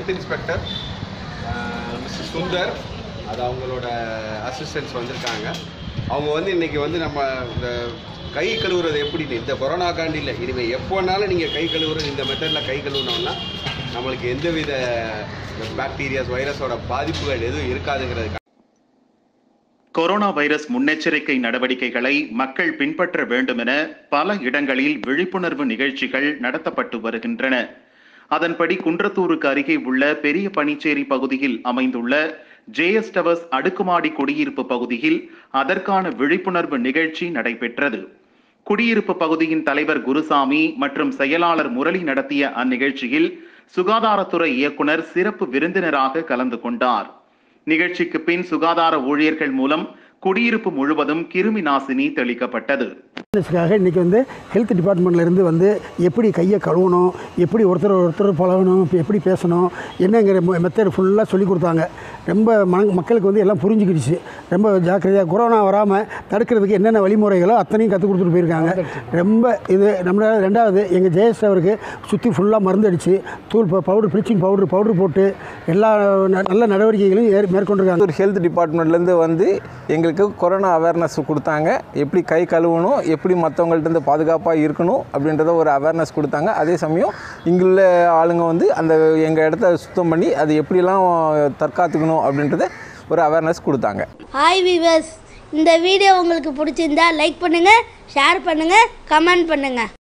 health inspector mister Sundar அது அவங்களோட assistance வந்திருக்காங்க அவங்க வந்து இன்னைக்கு வந்து நம்ம இந்த கை கழுவுறது எப்படி இந்த கொரோனா காண்டி இல்லை இனிமேல் எப்போனாலும் நீங்கள் கை கழுவுறது இந்த மெத்தடில் கை கழுவுனோம்னா நம்மளுக்கு எந்தவித பாக்டீரியாஸ் வைரஸோட பாதிப்புகள் எதுவும் இருக்காதுங்கிறது கொரோனா வைரஸ் முன்னெச்சரிக்கை நடவடிக்கைகளை மக்கள் பின்பற்ற வேண்டும் என பல இடங்களில் விழிப்புணர்வு நிகழ்ச்சிகள் நடத்தப்பட்டு வருகின்றன அதன்படி குன்றத்தூருக்கு அருகே உள்ள பெரிய பனிச்சேரி பகுதியில் அமைந்துள்ள ஜேஎஸ் டவர்ஸ் அடுக்குமாடி குடியிருப்பு பகுதியில் அதற்கான விழிப்புணர்வு நிகழ்ச்சி நடைபெற்றது குடியிருப்பு பகுதியின் தலைவர் குருசாமி மற்றும் செயலாளர் முரளி நடத்திய அந்நிகழ்ச்சியில் சுகாதாரத்துறை இயக்குனர் சிறப்பு விருந்தினராக கலந்து கொண்டார் நிகழ்ச்சிக்கு பின் சுகாதார ஊழியர்கள் மூலம் குடியிருப்பு முழுவதும் கிருமி நாசினி தெளிக்கப்பட்டது அவேர்னஸ்க்காக இன்றைக்கி வந்து ஹெல்த் டிபார்ட்மெண்ட்லேருந்து வந்து எப்படி கையை கழுவணும் எப்படி ஒருத்தர் ஒருத்தர் பழகணும் இப்போ எப்படி பேசணும் என்னங்கிற மெத்தட் ஃபுல்லாக சொல்லி கொடுத்தாங்க ரொம்ப மன மக்களுக்கு வந்து எல்லாம் புரிஞ்சுக்கிடுச்சு ரொம்ப ஜாக்கிரதையாக கொரோனா வராமல் தடுக்கிறதுக்கு என்னென்ன வழிமுறைகளோ அத்தனையும் கற்றுக் கொடுத்துட்டு போயிருக்காங்க ரொம்ப இது நம்மளால ரெண்டாவது எங்கள் ஜெயஸ் அவருக்கு சுற்றி ஃபுல்லாக மருந்து அடித்து தூள் பவுடர் ப்ளீச்சிங் பவுடர் பவுடர் போட்டு எல்லா ந- நல்ல நடவடிக்கைகளையும் ஏற் மேற்கொண்டிருக்காங்க ஒரு ஹெல்த் டிபார்ட்மெண்ட்லேருந்து வந்து எங்களுக்கு கொரோனா அவேர்னஸ் கொடுத்தாங்க எப்படி கை கழுவணும் எப்படி மற்றவங்கள்ட்ட பாதுகாப்பாக இருக்கணும் அப்படின்றத ஒரு அவேர்னஸ் கொடுத்தாங்க அதே சமயம் இங்குள்ள ஆளுங்க வந்து அந்த எங்கள் இடத்த சுத்தம் பண்ணி அது எப்படிலாம் தற்காத்துக்கணும் அப்படின்றத ஒரு அவேர்னஸ் கொடுத்தாங்க ஹாய் வீவர்ஸ் இந்த வீடியோ உங்களுக்கு பிடிச்சிருந்தா லைக் பண்ணுங்கள் ஷேர் பண்ணுங்கள் கமெண்ட் பண்ணுங்கள்